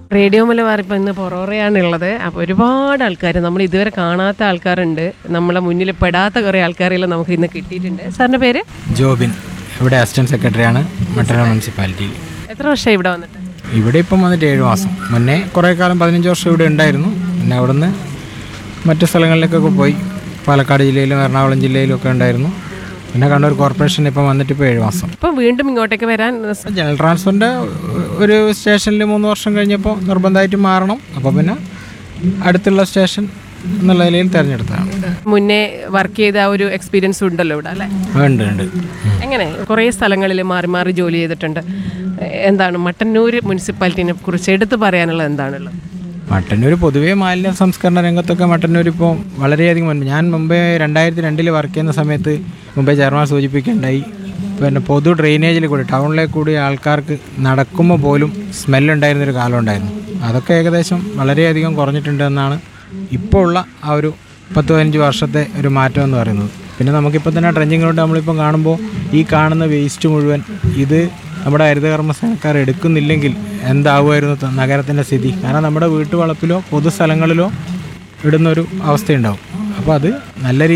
radio Malabar ഇപ്പം ഇന്ന് പൊറോറയാണ് ഉള്ളത് അപ്പോൾ ഒരുപാട് ആൾക്കാർ നമ്മൾ ഇതുവരെ കാണാത്ത ആൾക്കാരുണ്ട് നമ്മളെ മുന്നിൽ പെടാത്ത കുറേ ആൾക്കാരെല്ലാം നമുക്ക് ഇന്ന് കിട്ടിയിട്ടുണ്ട് സാറിൻ്റെ പേര് ജോബിൻ ഇവിടെ അസിസ്റ്റന്റ് സെക്രട്ടറിയാണ് മട്ടന്നൂർ മുനിസിപ്പാലിറ്റിയിൽ എത്ര വർഷമായി ഇവിടെ വന്നിട്ട് ഇവിടെ ഇപ്പം വന്നിട്ട് ഏഴ് മാസം മുന്നേ കുറേ കാലം പതിനഞ്ച് വർഷം ഇവിടെ ഉണ്ടായിരുന്നു പിന്നെ അവിടുന്ന് മറ്റു സ്ഥലങ്ങളിലേക്കൊക്കെ പോയി പാലക്കാട് ജില്ലയിലും എറണാകുളം ജില്ലയിലും ഒക്കെ ഉണ്ടായിരുന്നു പിന്നെ കണ്ണൂർ കോർപ്പറേഷൻ ഇപ്പം വന്നിട്ട് ഇപ്പോൾ ഏഴ് മാസം ഇപ്പം വീണ്ടും ഇങ്ങോട്ടേക്ക് വരാൻ ജനറൽ ട്രാൻസ്ഫറിൻ്റെ ഒരു സ്റ്റേഷനിൽ മൂന്ന് വർഷം കഴിഞ്ഞപ്പോൾ നിർബന്ധമായിട്ട് മാറണം അപ്പോൾ പിന്നെ അടുത്തുള്ള സ്റ്റേഷൻ എന്നുള്ള നിലയിൽ തിരഞ്ഞെടുത്തതാണ് മുന്നേ വർക്ക് ചെയ്ത ആ ഒരു എക്സ്പീരിയൻസ് ഉണ്ടല്ലോ ഇവിടെ അല്ലേ ഉണ്ട് ഉണ്ട് എങ്ങനെ കുറേ സ്ഥലങ്ങളിൽ മാറി മാറി ജോലി ചെയ്തിട്ടുണ്ട് എന്താണ് മട്ടന്നൂർ മുനിസിപ്പാലിറ്റിനെ കുറിച്ച് എടുത്തു പറയാനുള്ളത് എന്താണുള്ളത് മട്ടന്നൂർ പൊതുവേ മാലിന്യ സംസ്കരണ രംഗത്തൊക്കെ മട്ടന്നൂർ ഇപ്പോൾ വളരെയധികം മുൻപ് ഞാൻ മുമ്പേ രണ്ടായിരത്തി രണ്ടിൽ വർക്ക് ചെയ്യുന്ന സമയത്ത് മുമ്പേ ചെയർമാൻ സൂചിപ്പിക്കുകയുണ്ടായി പിന്നെ പൊതു ഡ്രെയിനേജിൽ കൂടി ടൗണിലേക്ക് കൂടി ആൾക്കാർക്ക് നടക്കുമ്പോൾ പോലും സ്മെല്ലുണ്ടായിരുന്നൊരു കാലം ഉണ്ടായിരുന്നു അതൊക്കെ ഏകദേശം വളരെയധികം കുറഞ്ഞിട്ടുണ്ട് എന്നാണ് ഇപ്പോൾ ഉള്ള ആ ഒരു പത്ത് പതിനഞ്ച് വർഷത്തെ ഒരു മാറ്റം എന്ന് പറയുന്നത് പിന്നെ നമുക്കിപ്പോൾ തന്നെ ട്രെഞ്ചിങ് റോഡ് നമ്മളിപ്പോൾ കാണുമ്പോൾ ഈ കാണുന്ന വേസ്റ്റ് മുഴുവൻ ഇത് നമ്മുടെ ഹരിതകർമ്മസേനക്കാർ എടുക്കുന്നില്ലെങ്കിൽ എന്താവുമായിരുന്നു ത- നഗരത്തിൻ്റെ സ്ഥിതി കാരണം നമ്മുടെ വീട്ടുവളപ്പിലോ പൊതുസ്ഥലങ്ങളിലോ ഇടുന്നൊരു അവസ്ഥയുണ്ടാവും അപ്പോൾ അത് നല്ല